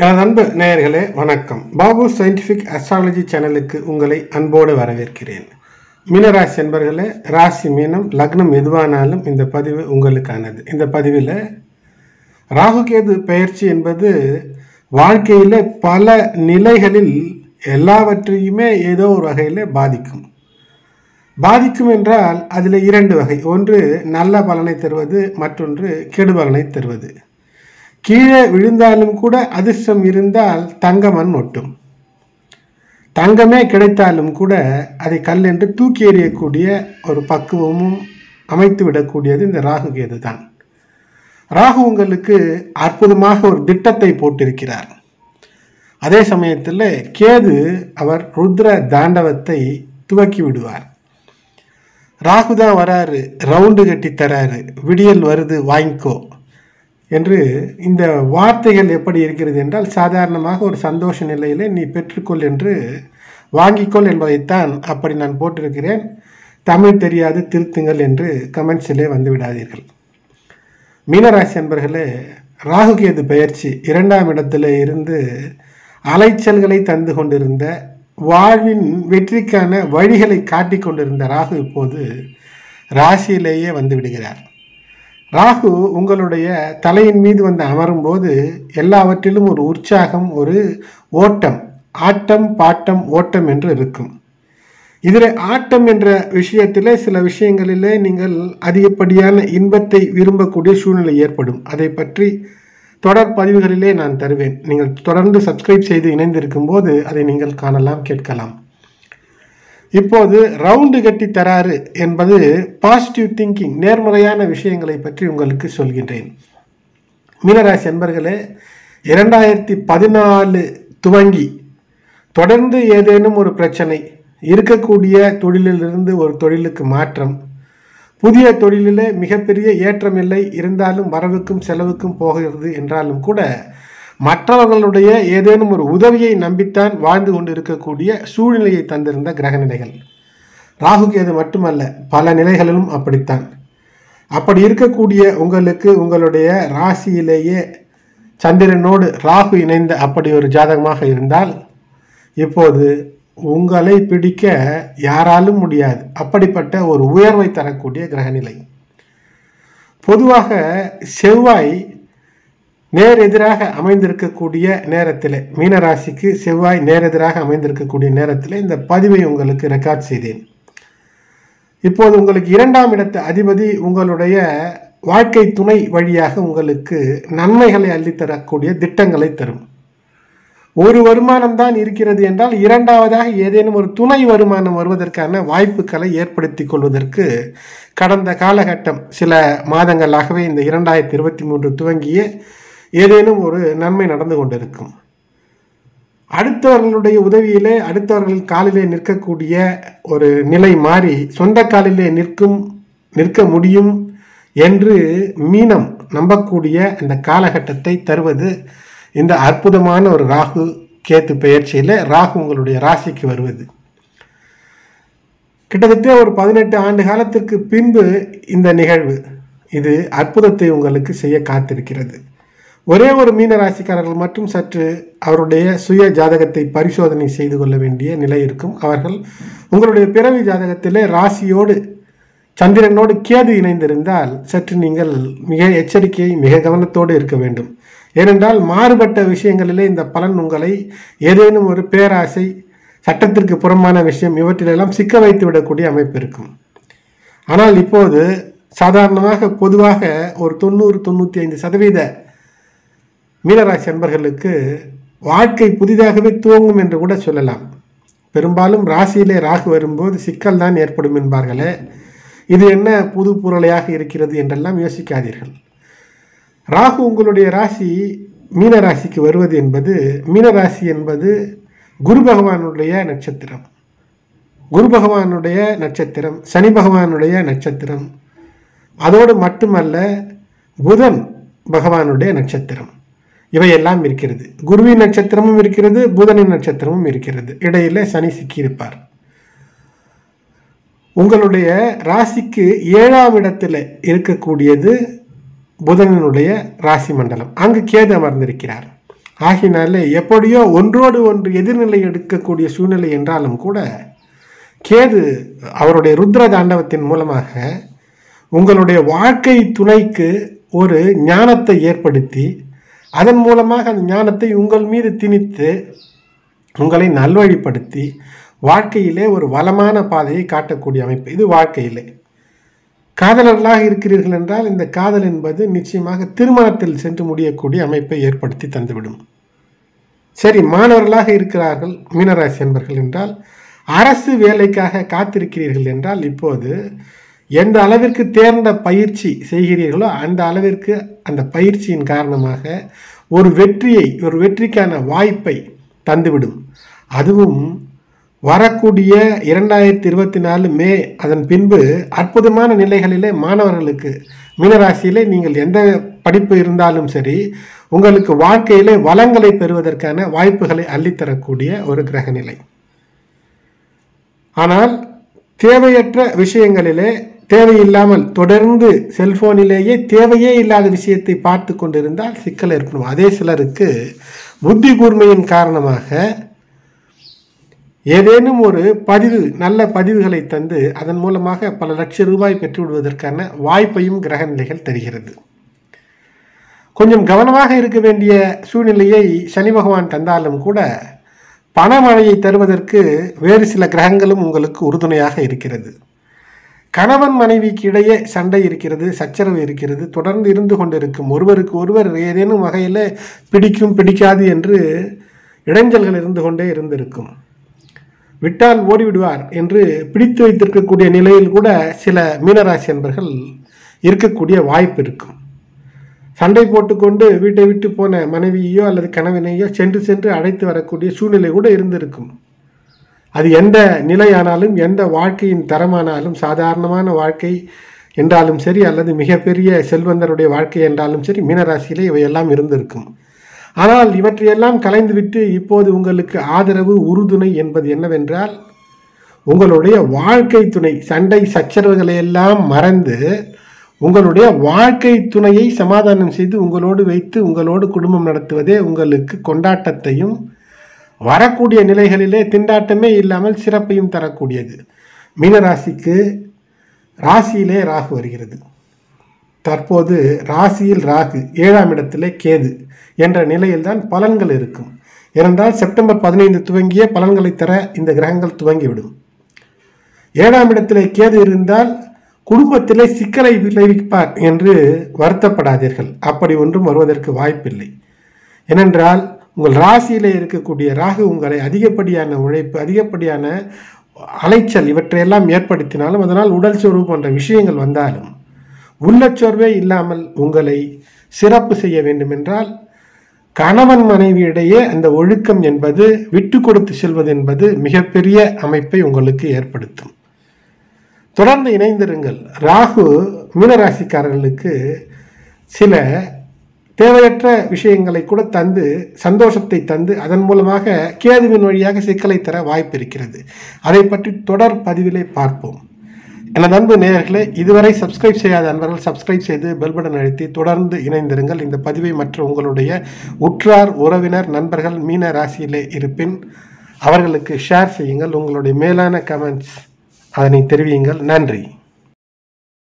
எனது அன்பு நேயர்களே வணக்கம் பாபு சயின்டிஃபிக் அஸ்ட்ராலஜி சேனலுக்கு உங்களை அன்போடு வரவேற்கிறேன் மீனராசி என்பர்களே ராசி மீனம் லக்னம் எதுவானாலும் இந்த பதிவு உங்களுக்கானது இந்த பதிவில் ராகுகேது பெயர்ச்சி என்பது வாழ்க்கையில் பல நிலைகளில் எல்லாவற்றையுமே ஏதோ ஒரு வகையில் பாதிக்கும் பாதிக்கும் என்றால் அதில் இரண்டு வகை ஒன்று நல்ல பலனை தருவது மற்றொன்று கெடு பலனை தருவது கீழே விழுந்தாலும் கூட அதிர்ஷ்டம் இருந்தால் தங்கமண் ஒட்டும் தங்கமே கிடைத்தாலும் கூட அதை கல் என்று தூக்கி எறியக்கூடிய ஒரு பக்குவமும் அமைத்து விடக்கூடியது இந்த ராகு கேது தான் ராகு உங்களுக்கு அற்புதமாக ஒரு திட்டத்தை போட்டிருக்கிறார் அதே சமயத்தில் கேது அவர் ருத்ர தாண்டவத்தை துவக்கி விடுவார் ராகு தான் வராரு ரவுண்டு கட்டி தராரு விடியல் வருது வாங்கிக்கோ என்று இந்த வார்த்தைகள் எப்படி இருக்கிறது என்றால் சாதாரணமாக ஒரு சந்தோஷ நிலையிலே நீ பெற்றுக்கொள் என்று வாங்கிக்கொள் என்பதைத்தான் அப்படி நான் போட்டிருக்கிறேன் தமிழ் தெரியாது திருத்துங்கள் என்று கமெண்ட்ஸிலே வந்து விடாதீர்கள் மீனராசி அன்பர்களே ராகுகேது பெயர்ச்சி இரண்டாம் இடத்துல இருந்து அலைச்சல்களை தந்து கொண்டிருந்த வாழ்வின் வெற்றிக்கான வழிகளை காட்டிக் கொண்டிருந்த ராகு இப்போது ராசியிலேயே வந்து விடுகிறார் ராகு உங்களுடைய தலையின் மீது வந்து அமரும்போது எல்லாவற்றிலும் ஒரு உற்சாகம் ஒரு ஓட்டம் ஆட்டம் பாட்டம் ஓட்டம் என்று இருக்கும் இதில் ஆட்டம் என்ற விஷயத்திலே சில விஷயங்களிலே நீங்கள் அதிகப்படியான இன்பத்தை விரும்பக்கூடிய சூழ்நிலை ஏற்படும் அதை பற்றி தொடர் பதிவுகளிலே நான் தருவேன் நீங்கள் தொடர்ந்து சப்ஸ்கிரைப் செய்து இணைந்திருக்கும் போது அதை நீங்கள் காணலாம் கேட்கலாம் இப்போது ரவுண்டு கட்டி தராறு என்பது பாசிட்டிவ் திங்கிங் நேர்மறையான விஷயங்களை பற்றி உங்களுக்கு சொல்கின்றேன் மீனராசி என்பர்களே இரண்டாயிரத்தி பதினாலு துவங்கி தொடர்ந்து ஏதேனும் ஒரு பிரச்சனை இருக்கக்கூடிய தொழிலிலிருந்து ஒரு தொழிலுக்கு மாற்றம் புதிய தொழிலிலே மிகப்பெரிய ஏற்றம் இல்லை இருந்தாலும் வரவுக்கும் செலவுக்கும் போகிறது என்றாலும் கூட மற்றவர்களுடைய ஏதேனும் ஒரு உதவியை நம்பித்தான் வாழ்ந்து கொண்டு இருக்கக்கூடிய சூழ்நிலையை தந்திருந்த கிரகநிலைகள் ராகுகேது மட்டுமல்ல பல நிலைகளிலும் அப்படித்தான் அப்படி இருக்கக்கூடிய உங்களுக்கு உங்களுடைய ராசியிலேயே சந்திரனோடு ராகு இணைந்த அப்படி ஒரு ஜாதகமாக இருந்தால் இப்போது உங்களை பிடிக்க யாராலும் முடியாது அப்படிப்பட்ட ஒரு உயர்வை தரக்கூடிய கிரகநிலை பொதுவாக செவ்வாய் நேர் எதிராக அமைந்திருக்கக்கூடிய நேரத்தில் மீனராசிக்கு செவ்வாய் நேரெதிராக அமைந்திருக்கக்கூடிய நேரத்தில் இந்த பதிவை உங்களுக்கு ரெக்கார்ட் செய்தேன் இப்போது உங்களுக்கு இரண்டாம் இடத்து அதிபதி உங்களுடைய வாழ்க்கை துணை வழியாக உங்களுக்கு நன்மைகளை அள்ளித்தரக்கூடிய திட்டங்களை தரும் ஒரு வருமானம் தான் இருக்கிறது என்றால் இரண்டாவதாக ஏதேனும் ஒரு துணை வருமானம் வருவதற்கான வாய்ப்புகளை ஏற்படுத்தி கொள்வதற்கு கடந்த காலகட்டம் சில மாதங்களாகவே இந்த இரண்டாயிரத்தி இருபத்தி மூன்று துவங்கிய ஏதேனும் ஒரு நன்மை நடந்து கொண்டிருக்கும் அடுத்தவர்களுடைய உதவியிலே அடுத்தவர்கள் காலிலே நிற்கக்கூடிய ஒரு நிலை மாறி சொந்த காலிலே நிற்கும் நிற்க முடியும் என்று மீனம் நம்பக்கூடிய இந்த காலகட்டத்தை தருவது இந்த அற்புதமான ஒரு ராகு கேத்து பெயர்ச்சியில் ராகு உங்களுடைய ராசிக்கு வருவது கிட்டத்தட்ட ஒரு பதினெட்டு ஆண்டு காலத்திற்கு பின்பு இந்த நிகழ்வு இது அற்புதத்தை உங்களுக்கு செய்ய காத்திருக்கிறது ஒரே ஒரு மீன ராசிக்காரர்கள் மட்டும் சற்று அவருடைய சுய ஜாதகத்தை பரிசோதனை செய்து கொள்ள வேண்டிய நிலை இருக்கும் அவர்கள் உங்களுடைய பிறவி ஜாதகத்திலே ராசியோடு சந்திரனோடு கேது இணைந்திருந்தால் சற்று நீங்கள் மிக எச்சரிக்கை மிக கவனத்தோடு இருக்க வேண்டும் ஏனென்றால் மாறுபட்ட விஷயங்களிலே இந்த பலன் உங்களை ஏதேனும் ஒரு பேராசை சட்டத்திற்கு புறம்பான விஷயம் இவற்றிலெல்லாம் சிக்க வைத்து விடக்கூடிய அமைப்பு இருக்கும் ஆனால் இப்போது சாதாரணமாக பொதுவாக ஒரு தொண்ணூறு தொண்ணூற்றி ஐந்து சதவீத மீனராசி அன்பர்களுக்கு வாழ்க்கை புதிதாகவே துவங்கும் என்று கூட சொல்லலாம் பெரும்பாலும் ராசியிலே ராகு வரும்போது சிக்கல் தான் ஏற்படும் என்பார்களே இது என்ன புது பொருளையாக இருக்கிறது என்றெல்லாம் யோசிக்காதீர்கள் ராகு உங்களுடைய ராசி மீன ராசிக்கு வருவது என்பது மீன ராசி என்பது குரு பகவானுடைய நட்சத்திரம் குரு பகவானுடைய நட்சத்திரம் சனி பகவானுடைய நட்சத்திரம் அதோடு மட்டுமல்ல புதன் பகவானுடைய நட்சத்திரம் இவையெல்லாம் இருக்கிறது குருவின் நட்சத்திரமும் இருக்கிறது புதனின் நட்சத்திரமும் இருக்கிறது இடையில சனி சிக்கியிருப்பார் உங்களுடைய ராசிக்கு ஏழாம் இடத்துல இருக்கக்கூடியது புதனினுடைய ராசி மண்டலம் அங்கு கேது அமர்ந்திருக்கிறார் ஆகினாலே எப்படியோ ஒன்றோடு ஒன்று எதிர்நிலை எடுக்கக்கூடிய சூழ்நிலை என்றாலும் கூட கேது அவருடைய ருத்ர தாண்டவத்தின் மூலமாக உங்களுடைய வாழ்க்கை துணைக்கு ஒரு ஞானத்தை ஏற்படுத்தி அதன் மூலமாக அந்த ஞானத்தை உங்கள் மீது திணித்து உங்களை நல்வழிப்படுத்தி வாழ்க்கையிலே ஒரு வளமான பாதையை காட்டக்கூடிய அமைப்பு இது வாழ்க்கையிலே காதலர்களாக இருக்கிறீர்கள் என்றால் இந்த காதல் என்பது நிச்சயமாக திருமணத்தில் சென்று முடியக்கூடிய அமைப்பை ஏற்படுத்தி தந்துவிடும் சரி மாணவர்களாக இருக்கிறார்கள் மீனராசி என்பர்கள் என்றால் அரசு வேலைக்காக காத்திருக்கிறீர்கள் என்றால் இப்போது எந்த அளவிற்கு தேர்ந்த பயிற்சி செய்கிறீர்களோ அந்த அளவிற்கு அந்த பயிற்சியின் காரணமாக ஒரு வெற்றியை ஒரு வெற்றிக்கான வாய்ப்பை தந்துவிடும் அதுவும் வரக்கூடிய இரண்டாயிரத்தி இருபத்தி நாலு மே அதன் பின்பு அற்புதமான நிலைகளிலே மாணவர்களுக்கு மீனராசியிலே நீங்கள் எந்த படிப்பு இருந்தாலும் சரி உங்களுக்கு வாழ்க்கையிலே வளங்களை பெறுவதற்கான வாய்ப்புகளை அள்ளித்தரக்கூடிய ஒரு கிரக நிலை ஆனால் தேவையற்ற விஷயங்களிலே தேவையில்லாமல் தொடர்ந்து செல்போனிலேயே தேவையே இல்லாத விஷயத்தை பார்த்து கொண்டிருந்தால் சிக்கல் ஏற்படும் அதே சிலருக்கு புத்தி கூர்மையின் காரணமாக ஏதேனும் ஒரு பதிவு நல்ல பதிவுகளை தந்து அதன் மூலமாக பல லட்சம் ரூபாய் பெற்று விடுவதற்கான வாய்ப்பையும் கிரக நிலைகள் தருகிறது கொஞ்சம் கவனமாக இருக்க வேண்டிய சூழ்நிலையை சனி பகவான் தந்தாலும் கூட பணமழையை தருவதற்கு வேறு சில கிரகங்களும் உங்களுக்கு உறுதுணையாக இருக்கிறது கணவன் மனைவிக்கு இடையே சண்டை இருக்கிறது சச்சரவு இருக்கிறது தொடர்ந்து இருந்து கொண்டிருக்கும் ஒருவருக்கு ஒருவர் ஏதேனும் வகையில் பிடிக்கும் பிடிக்காது என்று இடைஞ்சல்கள் இருந்து கொண்டே இருந்திருக்கும் விட்டால் ஓடிவிடுவார் என்று பிடித்து வைத்திருக்கக்கூடிய நிலையில் கூட சில மீனராசி என்பர்கள் இருக்கக்கூடிய வாய்ப்பு இருக்கும் சண்டை போட்டுக்கொண்டு வீட்டை விட்டு போன மனைவியோ அல்லது கணவனையோ சென்று சென்று அழைத்து வரக்கூடிய சூழ்நிலை கூட இருந்திருக்கும் அது எந்த நிலையானாலும் எந்த வாழ்க்கையின் தரமானாலும் சாதாரணமான வாழ்க்கை என்றாலும் சரி அல்லது மிகப்பெரிய செல்வந்தருடைய வாழ்க்கை என்றாலும் சரி மீனராசியிலே இவையெல்லாம் இருந்திருக்கும் ஆனால் இவற்றையெல்லாம் கலைந்துவிட்டு இப்போது உங்களுக்கு ஆதரவு உறுதுணை என்பது என்னவென்றால் உங்களுடைய வாழ்க்கை துணை சண்டை சச்சரவுகளை எல்லாம் மறந்து உங்களுடைய வாழ்க்கை துணையை சமாதானம் செய்து உங்களோடு வைத்து உங்களோடு குடும்பம் நடத்துவதே உங்களுக்கு கொண்டாட்டத்தையும் வரக்கூடிய நிலைகளிலே திண்டாட்டமே இல்லாமல் சிறப்பையும் தரக்கூடியது மீனராசிக்கு ராசியிலே ராகு வருகிறது தற்போது ராசியில் ராகு ஏழாம் இடத்திலே கேது என்ற நிலையில்தான் பலன்கள் இருக்கும் ஏனென்றால் செப்டம்பர் பதினைந்து துவங்கிய பலன்களை தர இந்த கிரகங்கள் துவங்கிவிடும் ஏழாம் இடத்திலே கேது இருந்தால் குடும்பத்திலே சிக்கலை விளைவிப்பார் என்று வருத்தப்படாதீர்கள் அப்படி ஒன்றும் வருவதற்கு வாய்ப்பில்லை ஏனென்றால் உங்கள் ராசியிலே இருக்கக்கூடிய ராகு உங்களை அதிகப்படியான உழைப்பு அதிகப்படியான அலைச்சல் இவற்றையெல்லாம் ஏற்படுத்தினாலும் அதனால் உடல் சோர்வு போன்ற விஷயங்கள் வந்தாலும் உள்ளச்சோர்வே இல்லாமல் உங்களை சிறப்பு செய்ய வேண்டுமென்றால் கணவன் மனைவியிடையே அந்த ஒழுக்கம் என்பது விட்டு கொடுத்து செல்வது என்பது மிகப்பெரிய அமைப்பை உங்களுக்கு ஏற்படுத்தும் தொடர்ந்து இணைந்திருங்கள் ராகு மீனராசிக்காரர்களுக்கு சில தேவையற்ற விஷயங்களை கூட தந்து சந்தோஷத்தை தந்து அதன் மூலமாக கேதுவின் வழியாக சிக்கலை தர வாய்ப்பு இருக்கிறது அதை பற்றி தொடர் பதிவிலே பார்ப்போம் எனது அன்பு நேயர்களே இதுவரை சப்ஸ்கிரைப் செய்யாத அன்பர்கள் சப்ஸ்கிரைப் செய்து பெல் பட்டன் அழுத்தி தொடர்ந்து இணைந்திருங்கள் இந்த பதிவை மற்ற உங்களுடைய உற்றார் உறவினர் நண்பர்கள் மீன ராசியிலே இருப்பின் அவர்களுக்கு ஷேர் செய்யுங்கள் உங்களுடைய மேலான கமெண்ட்ஸ் அதனை தெரிவியுங்கள் நன்றி